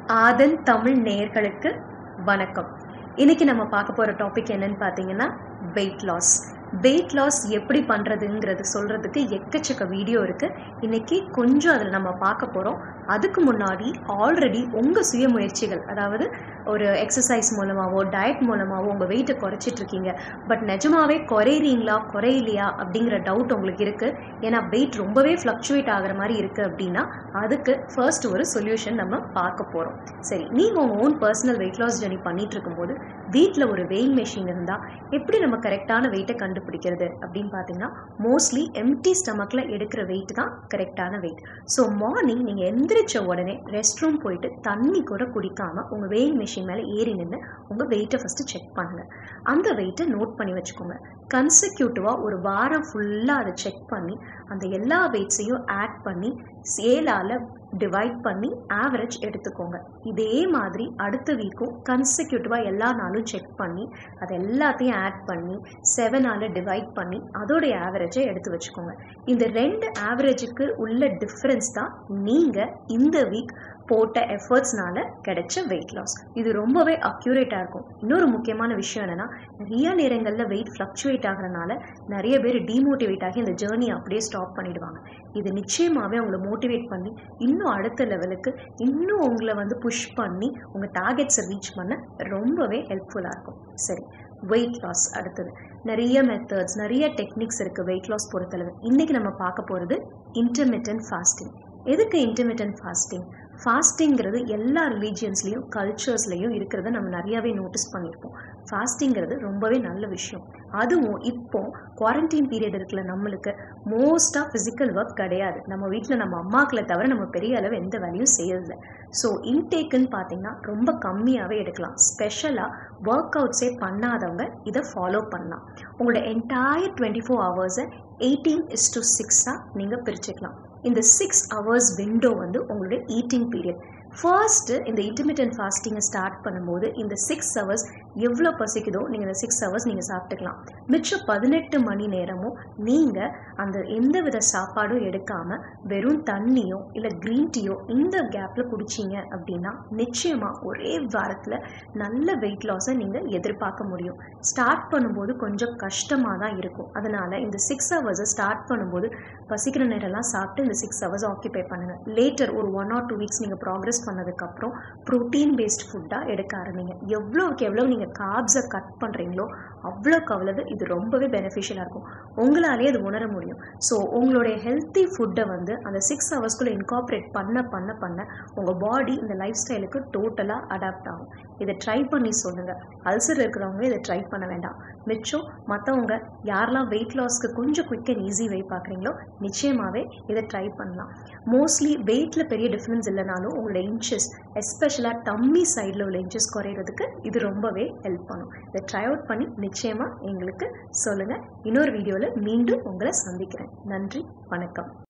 ஆதன் தமிழ் நேயர்களுக்கு வணக்கம் இன்னைக்கு நம்ம பார்க்க போகிற டாபிக் என்னன்னு பார்த்தீங்கன்னா வெயிட் லாஸ் வெயிட் லாஸ் எப்படி பண்ணுறதுங்கிறது சொல்கிறதுக்கு எக்கச்சக்க வீடியோ இருக்குது இன்னைக்கு கொஞ்சம் அதில் நம்ம பார்க்க போகிறோம் அதுக்கு முன்னாடி ஆல்ரெடி உங்கள் சுய முயற்சிகள் அதாவது ஒரு எக்ஸசைஸ் மூலமாகவோ டயட் மூலமாகவோ உங்கள் வெயிட்டை குறைச்சிட்டு இருக்கீங்க பட் நிஜமாவே குறையிறீங்களா குறையிலையா அப்படிங்கிற டவுட் உங்களுக்கு இருக்குது ஏன்னா வெயிட் ரொம்பவே ஃப்ளக்சுவேட் ஆகிற மாதிரி இருக்குது அப்படின்னா அதுக்கு ஃபர்ஸ்ட் ஒரு சொல்யூஷன் நம்ம பார்க்க போகிறோம் சரி நீங்கள் உங்கள் own personal weight loss journey பண்ணிட்டு இருக்கும்போது வீட்டில் ஒரு வெயிங் மெஷின் இருந்தால் எப்படி நம்ம கரெக்டான வெயிட்டை கண்டுபிடிக்கிறது அப்படின்னு பார்த்தீங்கன்னா மோஸ்ட்லி எம்டி ஸ்டமக்கில் எடுக்கிற வெயிட் தான் கரெக்டான வெயிட் ஸோ மார்னிங் நீங்கள் எந்திரிச்ச உடனே ரெஸ்ட் ரூம் போயிட்டு தண்ணி கூட குடிக்காமல் உங்கள் வெயிங் மிஷின் மேலே ஏறி நின்று உங்கள் வெயிட்டை ஃபஸ்ட்டு செக் பண்ணுங்கள் அந்த வெயிட்டை நோட் பண்ணி வச்சுக்கோங்க கன்சிக்யூட்டிவாக ஒரு வாரம் ஃபுல்லாக அதை செக் பண்ணி அந்த எல்லா வெயிட்ஸையும் ஆட் பண்ணி சேலால் டிவைட் பண்ணி ஆவரேஜ் எடுத்துக்கோங்க இதே மாதிரி அடுத்த வீக்கும் கன்சிக்யூட்டிவாக எல்லா நாளும் செக் பண்ணி அது எல்லாத்தையும் ஆட் பண்ணி செவனால் டிவைட் பண்ணி அதோடைய ஆவரேஜை எடுத்து வச்சுக்கோங்க இந்த ரெண்டு ஆவரேஜுக்கு உள்ள டிஃப்ரென்ஸ் தான் நீங்கள் இந்த வீக் போட்ட எஃபர்ட்ஸ்னால கிடைச்ச வெயிட் லாஸ் இது ரொம்பவே அக்யூரேட்டாக இருக்கும் இன்னொரு முக்கியமான விஷயம் என்னென்னா நிறைய நேரங்களில் வெயிட் ஃப்ளக்சுவேட் ஆகிறனால நிறைய பேர் டிமோட்டிவேட் ஆகி இந்த ஜேர்னி அப்படியே ஸ்டாப் பண்ணிடுவாங்க இது நிச்சயமாகவே உங்களை மோட்டிவேட் பண்ணி இன்னும் அடுத்த லெவலுக்கு இன்னும் உங்களை வந்து புஷ் பண்ணி உங்கள் டார்கெட்ஸை ரீச் பண்ண ரொம்பவே ஹெல்ப்ஃபுல்லாக இருக்கும் சரி வெயிட் லாஸ் அடுத்தது நிறைய மெத்தட்ஸ் நிறைய டெக்னிக்ஸ் இருக்குது வெயிட் லாஸ் பொறுத்தளவு இன்றைக்கி நம்ம பார்க்க போகிறது இன்டர்மீடியன்ட் ஃபாஸ்டிங் எதுக்கு இன்டர்மீடியன்ட் ஃபாஸ்டிங் ஃபாஸ்டிங்கிறது எல்லா ரிலீஜியன்ஸ்லேயும் கல்ச்சர்ஸ்லேயும் இருக்கிறத நம்ம நிறையாவே நோட்டீஸ் பண்ணியிருப்போம் ஃபாஸ்டிங்கிறது ரொம்பவே நல்ல விஷயம் அதுவும் இப்போ குவாரண்டைன் பீரியட் இருக்குல்ல நம்மளுக்கு மோஸ்ட்டாக ஃபிசிக்கல் ஒர்க் கிடையாது நம்ம வீட்டில் நம்ம அம்மாக்களை தவிர நம்ம பெரிய அளவு எந்த வேலையும் செய்யறதில்ல ஸோ இன்டேக்குன்னு பார்த்தீங்கன்னா ரொம்ப கம்மியாகவே எடுக்கலாம் ஸ்பெஷலாக ஒர்க் அவுட்ஸே பண்ணாதவங்க இதை ஃபாலோ பண்ணலாம் உங்களோட என்டையர் டுவெண்ட்டி ஃபோர் ஹவர்ஸை எயிட்டீன் இஸ் டு சிக்ஸாக நீங்கள் பிரிச்சுக்கலாம் இந்த சிக்ஸ் ஹவர்ஸ் விண்டோ வந்து உங்களுடைய ஈட்டிங் பீரியட் ஃபர்ஸ்ட்டு இந்த இன்டர்மீடியன்ட் ஃபாஸ்டிங்கை ஸ்டார்ட் பண்ணும்போது இந்த சிக்ஸ் ஹவர்ஸ் எவ்வளோ பசிக்குதோ நீங்கள் இந்த சிக்ஸ் ஹவர்ஸ் நீங்கள் சாப்பிட்டுக்கலாம் மிச்சம் பதினெட்டு மணி நேரமும் நீங்கள் அந்த எந்த வித சாப்பாடும் எடுக்காமல் வெறும் தண்ணியோ இல்லை க்ரீன் டீயோ இந்த கேப்பில் குடிச்சிங்க அப்படின்னா நிச்சயமாக ஒரே வாரத்தில் நல்ல வெயிட் லாஸை நீங்கள் எதிர்பார்க்க முடியும் ஸ்டார்ட் பண்ணும்போது கொஞ்சம் கஷ்டமாக தான் இருக்கும் அதனால் இந்த சிக்ஸ் ஹவர்ஸை ஸ்டார்ட் பண்ணும்போது பசிக்கிற நேரம்லாம் சாப்பிட்டு இந்த சிக்ஸ் ஹவர்ஸ் ஆக்கியபை பண்ணுங்கள் லேட்டர் ஒரு ஒன் ஆர் டூ வீக்ஸ் நீங்கள் ப்ராக்ரஸ் பண்ணதுக்கப்புறம் ப்ரோட்டீன் பேஸ்ட் ஃபுட்டாக எடுக்க ஆரம்பிங்க எவ்வளோக்கு எவ்வளோ நீங்கள் கார்ப்ஸை கட் பண்ணுறீங்களோ அவ்வளோக்கு அவ்வளவு இது ரொம்பவே பெனிஃபிஷியலாக இருக்கும் உங்களாலே அது உணர முடியும் ஸோ உங்களுடைய ஹெல்த்தி ஃபுட்டை வந்து அந்த சிக்ஸ் ஹவர்ஸ்குள்ளே இன்காப்ரேட் பண்ண பண்ண பண்ண உங்கள் பாடி இந்த லைஃப் ஸ்டைலுக்கு டோட்டலாக அடாப்ட் ஆகும் இதை ட்ரை பண்ணி சொல்லுங்கள் அல்சர் இருக்கிறவங்க இதை ட்ரை பண்ண வேண்டாம் மிச்சம் மற்றவங்க யாரெல்லாம் வெயிட் லாஸ்க்கு கொஞ்சம் குயிக் அண்ட் ஈஸி வே பார்க்குறீங்களோ நிச்சயமாகவே இதை ட்ரை பண்ணலாம் மோஸ்ட்லி வெயிட்டில் பெரிய டிஃப்ரென்ஸ் இல்லைனாலும் உங்களோட இன்ச்சஸ் எஸ்பெஷலாக டம்மி சைடில் உள்ள இன்ச்சஸ் குறையிறதுக்கு இது ரொம்பவே ஹெல்ப் பண்ணும் இதை ட்ரை அவுட் பண்ணி நிச்சயமாக எங்களுக்கு சொல்லுங்கள் இன்னொரு வீடியோவில் மீண்டும் உங்களை சந்திக்கிறேன் நன்றி வணக்கம்